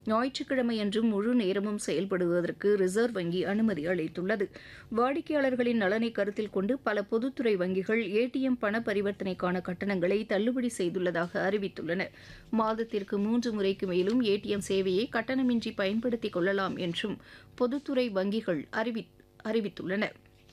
ஞாயிற்றுக்கிழமையன்றும் முழு நேரமும் செயல்படுவதற்கு ரிசர்வ் வங்கி அனுமதி அளித்துள்ளது வாடிக்கையாளர்களின் நலனை கருத்தில் கொண்டு பல பொதுத்துறை வங்கிகள் ஏடிஎம் பண பரிவர்த்தனைக்கான கட்டணங்களை தள்ளுபடி செய்துள்ளதாக அறிவித்துள்ளன மாதத்திற்கு மூன்று முறைக்கு மேலும் ஏடிஎம் சேவையை கட்டணமின்றி பயன்படுத்திக் கொள்ளலாம் என்றும் பொதுத்துறை வங்கிகள் அறிவி அறிவித்துள்ளன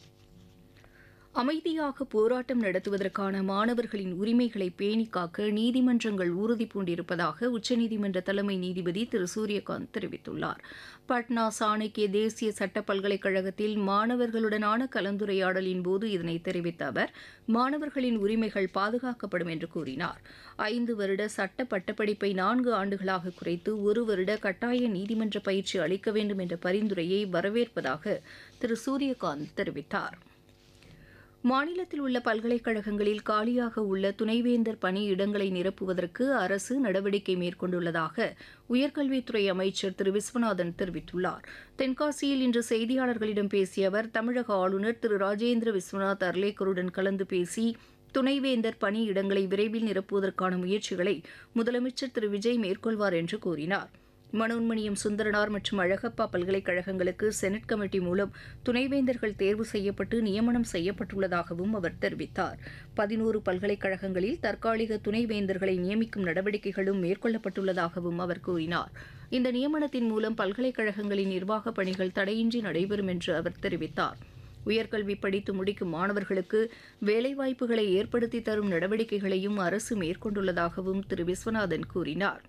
அமைதியாக போராட்டம் நடத்துவதற்கான மாணவர்களின் உரிமைகளை பேணி காக்க நீதிமன்றங்கள் உறுதி பூண்டிருப்பதாக உச்சநீதிமன்ற தலைமை நீதிபதி திரு சூரியகாந்த் தெரிவித்துள்ளார் பட்னா சாணக்கிய தேசிய சட்ட பல்கலைக்கழகத்தில் மாணவர்களுடனான கலந்துரையாடலின் போது இதனை தெரிவித்த அவர் மாணவர்களின் உரிமைகள் பாதுகாக்கப்படும் என்று கூறினார் ஐந்து வருட சட்ட பட்டப்படிப்பை நான்கு ஆண்டுகளாக குறைத்து ஒரு வருட கட்டாய நீதிமன்ற பயிற்சி அளிக்க வேண்டும் என்ற பரிந்துரையை வரவேற்பதாக திரு சூரியகாந்த் தெரிவித்தார் மாநிலத்தில் உள்ள பல்கலைக்கழகங்களில் காலியாக உள்ள துணைவேந்தர் பணி இடங்களை நிரப்புவதற்கு அரசு நடவடிக்கை மேற்கொண்டுள்ளதாக உயர்கல்வித்துறை அமைச்சர் திரு விஸ்வநாதன் தெரிவித்துள்ளார் தென்காசியில் இன்று செய்தியாளர்களிடம் பேசிய அவர் தமிழக ஆளுநர் திரு ராஜேந்திர விஸ்வநாத் அர்லேக்கருடன் கலந்து பேசி துணைவேந்தர் பணி இடங்களை விரைவில் நிரப்புவதற்கான முயற்சிகளை முதலமைச்சர் திரு விஜய் மேற்கொள்வார் என்று கூறினார் மனோன்மணியம் சுந்தரனார் மற்றும் அழகப்பா பல்கலைக்கழகங்களுக்கு செனட் கமிட்டி மூலம் துணைவேந்தர்கள் தேர்வு செய்யப்பட்டு நியமனம் செய்யப்பட்டுள்ளதாகவும் அவர் தெரிவித்தார் பதினோரு பல்கலைக்கழகங்களில் தற்காலிக துணைவேந்தர்களை நியமிக்கும் நடவடிக்கைகளும் மேற்கொள்ளப்பட்டுள்ளதாகவும் அவர் கூறினார் இந்த நியமனத்தின் மூலம் பல்கலைக்கழகங்களின் நிர்வாகப் பணிகள் தடையின்றி நடைபெறும் என்று அவர் தெரிவித்தார் உயர்கல்வி படித்து முடிக்கும் மாணவர்களுக்கு வேலைவாய்ப்புகளை ஏற்படுத்தி தரும் நடவடிக்கைகளையும் அரசு மேற்கொண்டுள்ளதாகவும் திரு விஸ்வநாதன் கூறினார்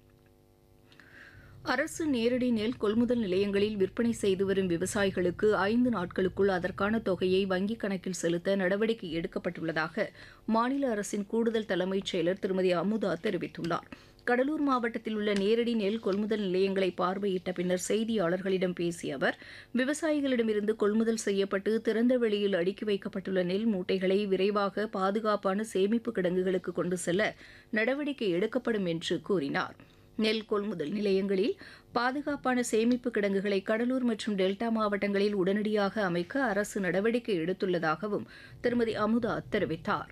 அரசு நேரடி நெல் கொள்முதல் நிலையங்களில் விற்பனை செய்து வரும் விவசாயிகளுக்கு ஐந்து நாட்களுக்குள் அதற்கான தொகையை வங்கிக் கணக்கில் செலுத்த நடவடிக்கை எடுக்கப்பட்டுள்ளதாக மாநில அரசின் கூடுதல் தலைமைச் செயலர் திருமதி அமுதா தெரிவித்துள்ளார் கடலூர் மாவட்டத்தில் உள்ள நேரடி நெல் கொள்முதல் நிலையங்களை பார்வையிட்ட பின்னர் செய்தியாளர்களிடம் பேசிய அவர் விவசாயிகளிடமிருந்து கொள்முதல் செய்யப்பட்டு திறந்த வெளியில் அடுக்கி வைக்கப்பட்டுள்ள நெல் மூட்டைகளை விரைவாக பாதுகாப்பான சேமிப்பு கிடங்குகளுக்கு கொண்டு செல்ல நடவடிக்கை எடுக்கப்படும் என்று கூறினார் நெல் கொள்முதல் நிலையங்களில் பாதுகாப்பான சேமிப்பு கிடங்குகளை கடலூர் மற்றும் டெல்டா மாவட்டங்களில் உடனடியாக அமைக்க அரசு நடவடிக்கை எடுத்துள்ளதாகவும் திருமதி அமுதா தெரிவித்தார்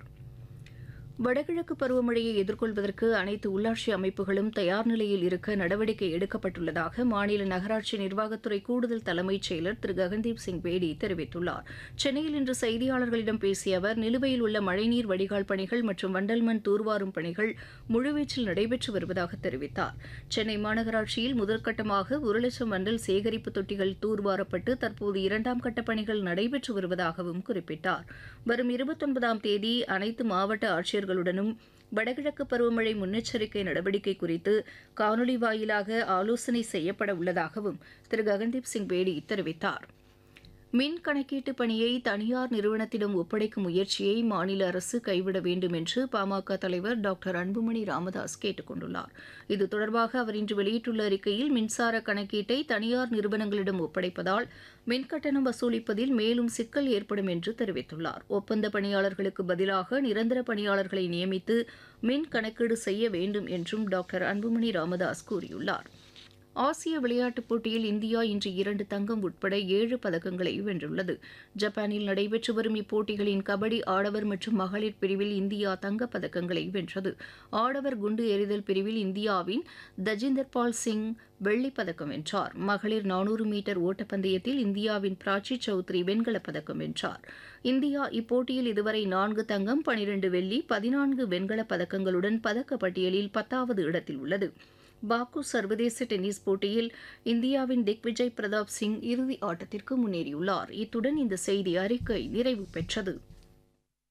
வடகிழக்கு பருவமழையை எதிர்கொள்வதற்கு அனைத்து உள்ளாட்சி அமைப்புகளும் தயார் நிலையில் இருக்க நடவடிக்கை எடுக்கப்பட்டுள்ளதாக மாநில நகராட்சி நிர்வாகத்துறை கூடுதல் தலைமைச் செயலர் திரு ககன்தீப் சிங் பேடி தெரிவித்துள்ளார் சென்னையில் இன்று செய்தியாளர்களிடம் பேசிய அவர் நிலுவையில் உள்ள மழைநீர் வடிகால் பணிகள் மற்றும் வண்டல் மண் தூர்வாரும் பணிகள் முழுவீச்சில் நடைபெற்று வருவதாக தெரிவித்தார் சென்னை மாநகராட்சியில் முதற்கட்டமாக ஒரு லட்சம் வண்டல் சேகரிப்பு தொட்டிகள் தூர்வாரப்பட்டு தற்போது இரண்டாம் கட்ட பணிகள் நடைபெற்று வருவதாகவும் குறிப்பிட்டார் வரும் இருபத்தொன்பதாம் தேதி அனைத்து மாவட்ட ஆட்சியர் அதிகாரிகளுடனும் வடகிழக்கு பருவமழை முன்னெச்சரிக்கை நடவடிக்கை குறித்து காணொலி வாயிலாக ஆலோசனை செய்யப்பட உள்ளதாகவும் திரு ககன்தீப் சிங் பேடி தெரிவித்தார் மின் கணக்கீட்டு பணியை தனியார் நிறுவனத்திடம் ஒப்படைக்கும் முயற்சியை மாநில அரசு கைவிட வேண்டும் என்று பாமக தலைவர் டாக்டர் அன்புமணி ராமதாஸ் கேட்டுக் கொண்டுள்ளார் இது தொடர்பாக அவர் இன்று வெளியிட்டுள்ள அறிக்கையில் மின்சார கணக்கீட்டை தனியார் நிறுவனங்களிடம் ஒப்படைப்பதால் மின்கட்டணம் வசூலிப்பதில் மேலும் சிக்கல் ஏற்படும் என்று தெரிவித்துள்ளார் ஒப்பந்த பணியாளர்களுக்கு பதிலாக நிரந்தர பணியாளர்களை நியமித்து மின் கணக்கீடு செய்ய வேண்டும் என்றும் டாக்டர் அன்புமணி ராமதாஸ் கூறியுள்ளார் ஆசிய விளையாட்டுப் போட்டியில் இந்தியா இன்று இரண்டு தங்கம் உட்பட ஏழு பதக்கங்களை வென்றுள்ளது ஜப்பானில் நடைபெற்று வரும் இப்போட்டிகளின் கபடி ஆடவர் மற்றும் மகளிர் பிரிவில் இந்தியா தங்கப் பதக்கங்களை வென்றது ஆடவர் குண்டு எறிதல் பிரிவில் இந்தியாவின் தஜிந்தர் பால் சிங் வெள்ளிப் பதக்கம் வென்றார் மகளிர் நானூறு மீட்டர் ஓட்டப்பந்தயத்தில் இந்தியாவின் பிராச்சி சௌத்ரி வெண்கலப் பதக்கம் வென்றார் இந்தியா இப்போட்டியில் இதுவரை நான்கு தங்கம் பனிரண்டு வெள்ளி பதினான்கு வெண்கலப் பதக்கங்களுடன் பதக்கப்பட்டியலில் பத்தாவது இடத்தில் உள்ளது பாக்கு சர்வதேச டென்னிஸ் போட்டியில் இந்தியாவின் திக்விஜய் பிரதாப் சிங் இறுதி ஆட்டத்திற்கு முன்னேறியுள்ளார் இத்துடன் இந்த செய்தி அறிக்கை நிறைவு பெற்றது